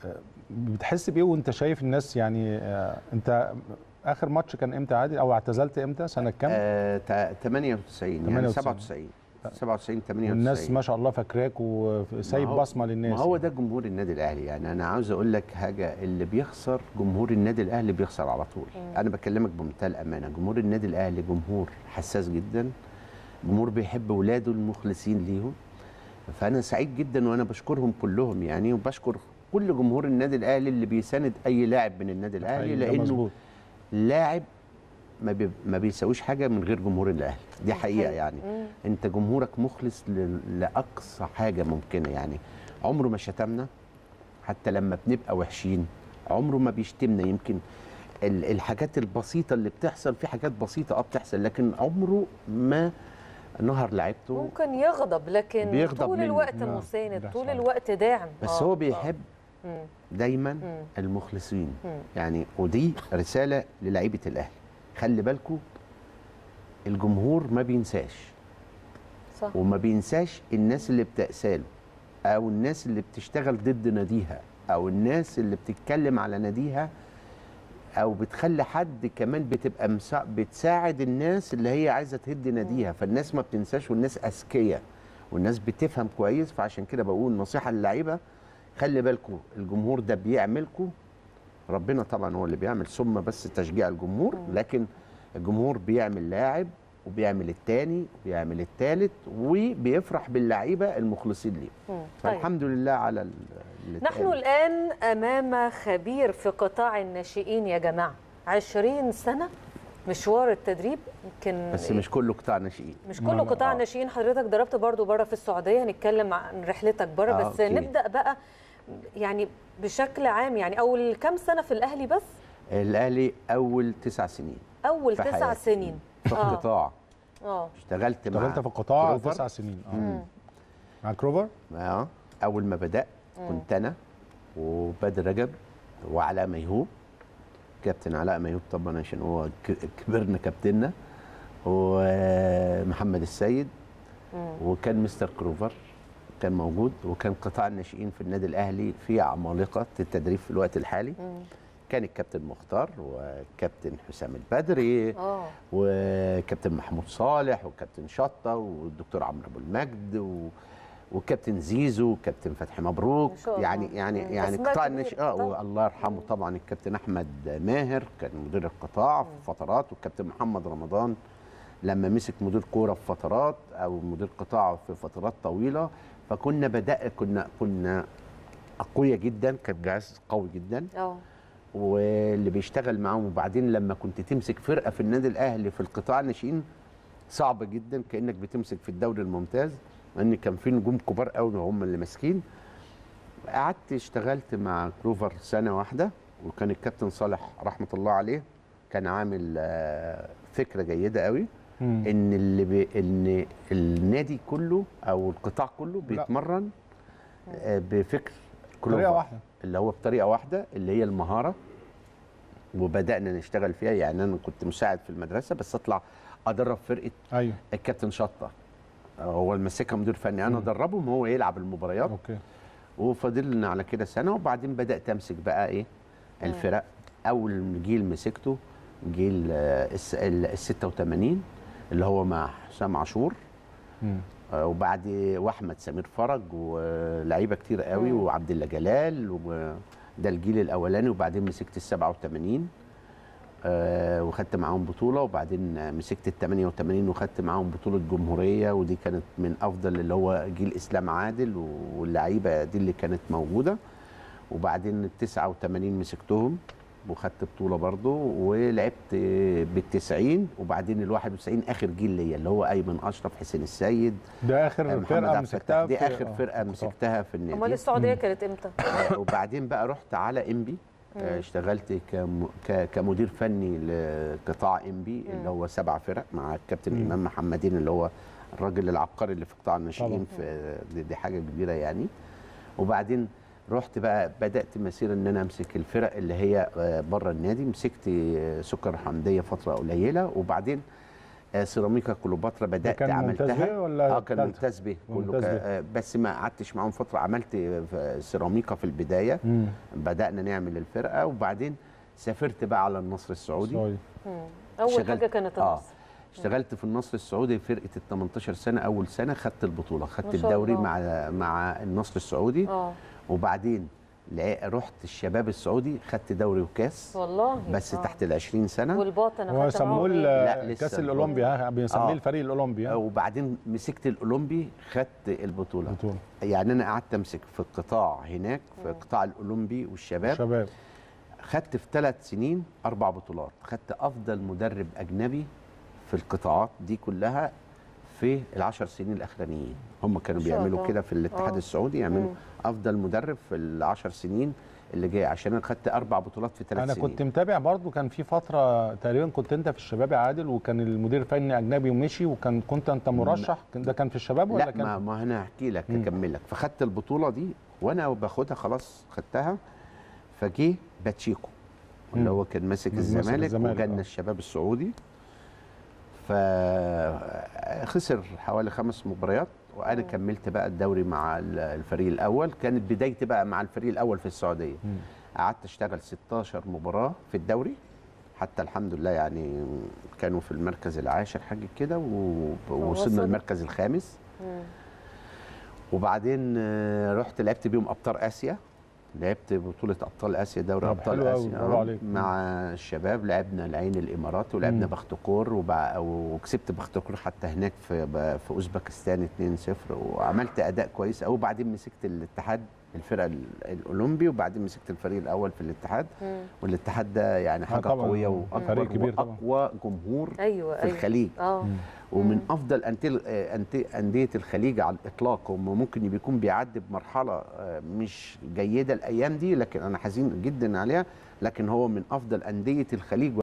بتحس بايه وانت شايف الناس يعني آه، انت اخر ماتش كان امتى عادي او اعتزلت امتى سنه كام آه تا- 98 يعني 98. 97 97 98 الناس ما شاء الله فاكراك وسايب ما هو- بصمه للناس ما هو ده جمهور النادي الاهلي يعني انا عاوز اقول لك حاجه اللي بيخسر جمهور النادي الاهلي بيخسر على طول انا بكلمك بمنتهى الامانه جمهور النادي الاهلي جمهور حساس جدا جمهور بيحب ولاده المخلصين ليهم فانا سعيد جدا وانا بشكرهم كلهم يعني وبشكر كل جمهور النادي الاهلي اللي بيساند اي لاعب من النادي الاهلي أيوة، ده لانه مظبوط. لاعب ما بي ما بيساويش حاجه من غير جمهور الاهلي دي حقيقه يعني انت جمهورك مخلص ل- لاقصى حاجه ممكنه يعني عمره ما شتمنا حتى لما بنبقى وحشين عمره ما بيشتمنا يمكن ال- الحاجات البسيطه اللي بتحصل في حاجات بسيطه اه بتحصل لكن عمره ما نهر لعيبته ممكن يغضب لكن بيغضب طول منه. الوقت نعم، مساند ده طول صحيح. الوقت داعم بس آه، هو آه. بيحب مم. دايما مم. المخلصين مم. يعني ودي رساله للعيبه الاهلي خلي بالكم الجمهور ما بينساش صح وما بينساش الناس اللي بتأساله او الناس اللي بتشتغل ضد ناديها او الناس اللي بتتكلم على ناديها او بتخلي حد كمان بتبقى مسا... بتساعد الناس اللي هي عايزه تهد ناديها فالناس ما بتنساش والناس اذكياء والناس بتفهم كويس فعشان كده بقول نصيحه للعيبه خلي بالكم الجمهور ده بيعملكم ربنا طبعا هو اللي بيعمل ثم بس تشجيع الجمهور لكن الجمهور بيعمل لاعب وبيعمل التاني وبيعمل التالت وبيفرح باللعيبه المخلصين ليه مم. طيب. فالحمد لله على ال- اللي نحن اتقال. الآن أمام خبير في قطاع الناشئين يا جماعة 20 سنة مشوار التدريب يمكن بس مش كله قطاع ناشئين مش لا، كله لا، قطاع آه. الناشئين حضرتك ضربت برضو بره في السعودية هنتكلم عن رحلتك بره آه، بس أوكي. نبدأ بقى يعني بشكل عام يعني أول كام سنة في الأهلي بس الاهلي اول تسع سنين أول في تسع حياتي. سنين في آه. القطاع اه اشتغلت مع اشتغلت في القطاع كروفر. تسع سنين اه مم. مع كروفر اه اول ما بدات كنت انا وبدر رجب وعلاء ميهوب كابتن علاء ميهوب طبعا عشان هو ك- كبرنا كابتننا ومحمد السيد وكان مستر كروفر كان موجود وكان قطاع الناشئين في النادي الاهلي في عمالقه التدريب في الوقت الحالي كان الكابتن مختار وكابتن حسام البدري اه وكابتن محمود صالح وكابتن شطه والدكتور عمرو ابو المجد و... وكابتن زيزو وكابتن فتحي مبروك ما شاء الله. يعني يعني مم. يعني أسماء قطاع كبيرة الناشئ اه طبعاً. والله يرحمه طبعا الكابتن احمد ماهر كان مدير القطاع في فترات والكابتن محمد رمضان لما مسك مدير كوره في فترات او مدير قطاع في فترات طويله فكنا بدا كنا كنا اقوياء جدا كان جهاز قوي جدا اه واللي بيشتغل معاهم وبعدين لما كنت تمسك فرقه في النادي الاهلي في القطاع الناشئين صعب جدا كانك بتمسك في الدوري الممتاز لان كان في نجوم كبار قوي هم اللي ماسكين قعدت اشتغلت مع كروفر سنه واحده وكان الكابتن صالح رحمه الله عليه كان عامل آه، فكره جيده قوي مم. ان اللي بي ان النادي كله او القطاع كله لا. بيتمرن آه، بفكر طريقه كلوفر. واحده اللي هو بطريقه واحده اللي هي المهاره وبدانا نشتغل فيها يعني انا كنت مساعد في المدرسه بس اطلع ادرب فرقه ايوه الكابتن شطه هو اللي ماسكها مدير فني انا ادربهم هو يلعب المباريات اوكي وفضلنا على كده سنه وبعدين بدات امسك بقى ايه الفرق اول جيل مسكته جيل آه، الس- ال ال 86 اللي هو مع حسام عاشور مم. آه، وبعد واحمد سمير فرج ولعيبه كتير قوي مم. وعبد الله جلال وده الجيل الاولاني وبعدين مسكت ال 87 آه، وخدت معاهم بطوله وبعدين آه، مسكت ال 88 وخدت معاهم بطوله جمهوريه ودي كانت من افضل اللي هو جيل اسلام عادل واللعيبه دي اللي كانت موجوده وبعدين ال 89 مسكتهم وخدت بطوله برضه ولعبت بال 90 وبعدين ال 91 اخر جيل ليا اللي هو ايمن اشرف حسين السيد ده آه، اخر محمد فرقه عبد مسكتها الفتاح. دي في- اخر آه، فرقه في مسكتها في امال النادي السعودية كانت امتى؟ آه، وبعدين بقى رحت على انبي آه، اشتغلت كم- ك- كمدير فني لقطاع انبي اللي هو سبع فرق مع الكابتن مم. امام محمدين اللي هو الراجل العبقري اللي في قطاع طبعا. الناشئين في دي, دي حاجه كبيره يعني وبعدين رحت بقى بدات مسيره ان انا امسك الفرق اللي هي آه، بره النادي مسكت آه، سكر حمديه فتره قليله وبعدين آه سيراميكا كليوباترا ده بدات كان ممتاز عملتها بيه ولا اه كان تالتة؟ ممتاز به كله ممتاز كا- به. آه بس ما قعدتش معاهم فتره عملت في سيراميكا في البدايه مم. بدانا نعمل الفرقه وبعدين سافرت بقى على النصر السعودي سوري. مم. اول اشتغلت- حاجه كانت آه. النصر اشتغلت في النصر السعودي فرقه ال 18 سنه اول سنه خدت البطوله ما خدت شاء الدوري الله. مع مع النصر السعودي اه وبعدين لع- رحت الشباب السعودي خدت دوري وكاس والله بس آه. تحت ال 20 سنه والباطن هو أخدت معاهم سموه إيه؟ لا، ال- لسه كاس البطولة. الاولمبي ها بيسميه آه. الفريق الاولمبي ها وبعدين مسكت الاولمبي خدت البطوله بطوله يعني انا قعدت امسك في القطاع هناك في القطاع الاولمبي والشباب شباب خدت في ثلاث سنين اربع بطولات خدت افضل مدرب اجنبي في القطاعات دي كلها في العشر سنين الاخرانيين هم كانوا ما شاء بيعملوا الله. كده في الاتحاد آه. السعودي يعملوا مم. افضل مدرب في العشر سنين اللي جاي عشان انا خدت اربع بطولات في ثلاث انا سنين كنت متابع برضو كان في فتره تقريبا كنت انت في الشباب يا عادل وكان المدير الفني اجنبي ومشي وكان كنت انت مرشح كان ده كان في الشباب ولا لا كان ما, ما انا هحكي لك مم. اكملك فخدت البطوله دي وانا باخدها خلاص خدتها فجه باتشيكو اللي مم. هو كان ماسك ماسك الزمالك الزمالك، وجالنا آه. الشباب السعودي فخسر حوالي خمس مباريات وانا مم. كملت بقى الدوري مع ال- الفريق الاول كانت بدايتي بقى مع الفريق الاول في السعوديه مم. قعدت اشتغل 16 مباراه في الدوري حتى الحمد لله يعني كانوا في المركز العاشر حاجه كده و- ووصلنا وصلوا. المركز الخامس مم. وبعدين آه، رحت لعبت بيهم ابطال اسيا لعبت بطولة أبطال آسيا دوري طب أبطال حلو أوي، آسيا برافو آه، عليك. مع الشباب لعبنا العين الإماراتي ولعبنا مم. بختكور وبع- وكسبت بختكور حتى هناك في ب- في أوزبكستان 2-0 وعملت أداء كويس أوي وبعدين مسكت الاتحاد الفرقة ال- الأولمبي وبعدين مسكت الفريق الأول في الاتحاد مم. والاتحاد ده يعني حاجة طبعاً، قوية فريق وأكبر كبير طبعاً. وأقوى جمهور ايوه في ايوه الخليج اه مم. ومن مم. افضل أنتل- آه، أنت- انديه الخليج على الاطلاق هم ممكن بيكون بيعدي بمرحله آه، مش جيده الايام دي لكن انا حزين جدا عليها لكن هو من افضل انديه الخليج